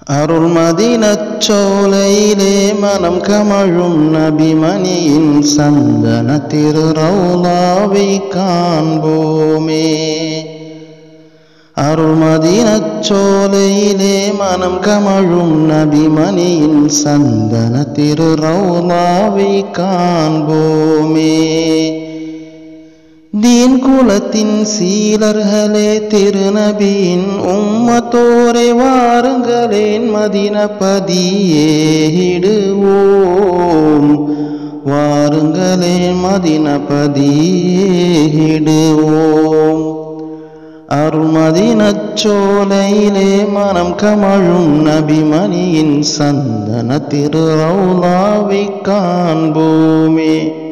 அருள் மதினச் சோலையிலே மனம் கமழும் நபிமணியின் சந்தன திரு ரவுலாவை காண்போமே அருள் மதினச் சோலையிலே மனம் கமழும் நபிமணியின் சந்தன திரு ரவுலாவை காண்போமே தீன் குலத்தின் சீலர்களே திருநபியின் உம்மத்தோரை வாருங்களேன் மதினபதியேடுவோம் வாருங்களேன் மதினபதியேடுவோம் அருள்மதினச் சோலையிலே மனம் கமழும் நபிமணியின் சந்தன திரு ரவுலாவை காண்போமே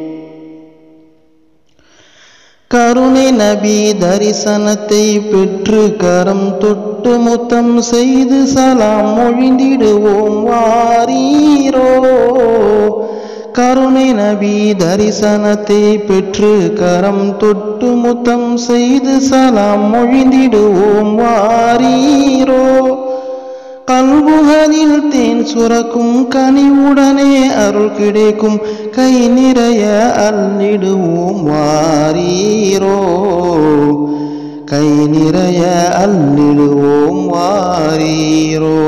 கருணை நபி தரிசனத்தை பெற்று கரம் தொட்டு முத்தம் செய்து சலாம் மொழிந்திடுவோம் வாரீரோ கருணை நபி தரிசனத்தை பெற்று கரம் தொட்டு முத்தம் செய்து சலாம் மொழிந்திடுவோம் வாரீரோ கல்புகளில் தேன் சுரக்கும் கனிவுடனே அருள் கிடைக்கும் கை நிறைய அள்ளிடுவோம் வாரீரோ கை நிறைய அள்ளிடுவோம் வாரீரோ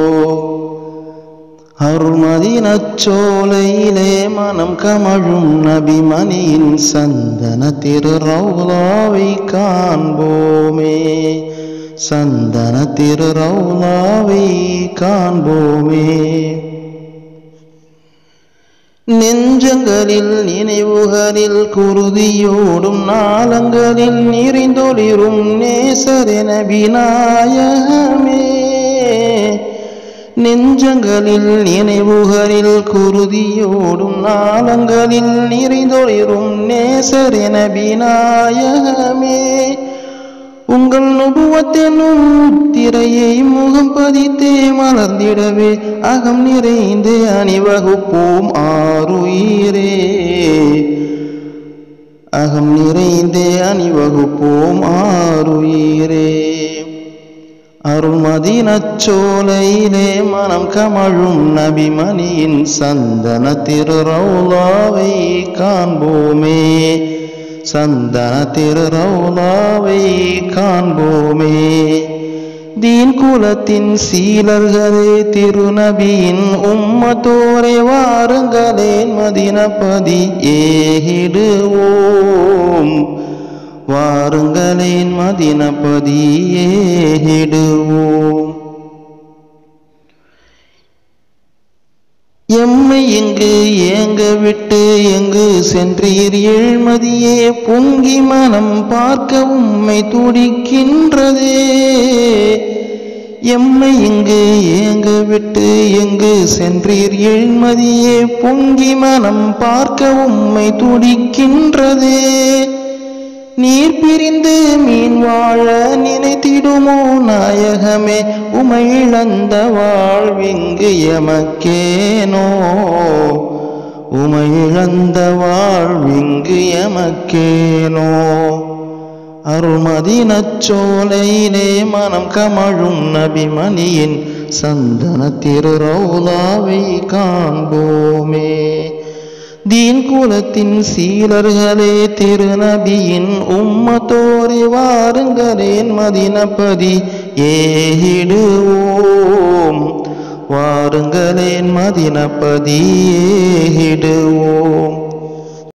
அருள்மதினச் சோலையிலே மனம் கமழும் நபிமணியின் சந்தன திரு ரவுலாவை காண்போமே சந்தன திரு ரவுலாவை காண்போமே நெஞ்சங்களில் நினைவுகளில் குருதியோடும் நாளங்களில் நிறைந்தொளிரும் நேசரென விநாயகமே நெஞ்சங்களில் நினைவுகளில் குருதியோடும் நாளங்களில் நிறைந்தொளிரும் நேசரென விநாயகமே உங்கள் நுபுவத்தெனும் திரையை முகம் பதித்தே மலர்ந்திடவே அகம் நிறைந்தே அணிவகுப்போம் ஆறுயிரே அகம் நிறைந்தே அணிவகுப்போம் ஆறுயிரே அருள்மதினச் சோலையிலே மனம் கமழும் நபிமணியின் சந்தன திரு ரவுலாவை காண்போமே சந்தன திரு ரவுலாவை காண்போமே தீன் குலத்தின் சீலர்களே திருநபியின் உம்மத்தோரை வாருங்களேன் மதினபதி ஏகிடுவோம் வாருங்களேன் மதினபதி ஏகிடுவோம் எம்மை இங்கு ஏங்க விட்டு எங்கு சென்றீர் ஏழ்மதியே பொங்கி மனம் பார்க்க உம்மை துடிக்கின்றதே எம்மை இங்கு ஏங்க விட்டு எங்கு சென்றீர் ஏழ்மதியே பொங்கி மனம் பார்க்க உம்மை துடிக்கின்றதே நீர் பிரிந்து மீன் வாழ நினைத்திடுமோ நாயகமே உமையிழந்த வாழ்விங்கு எமக்கேனோ உமையிழந்த வாழ்விங்கு எமக்கேனோ அருள்மதினச் சோலையிலே மனம் கமழும் நபிமணியின் சந்தன திரு ரவுலாவை காண்போமே தீன் குலத்தின் சீலர்களே திருநபியின் உம்மத்தோரை வாருங்களேன் மதினபதி ஏகிடுவோம் வாருங்களேன் மதினபதி ஏகிடுவோம்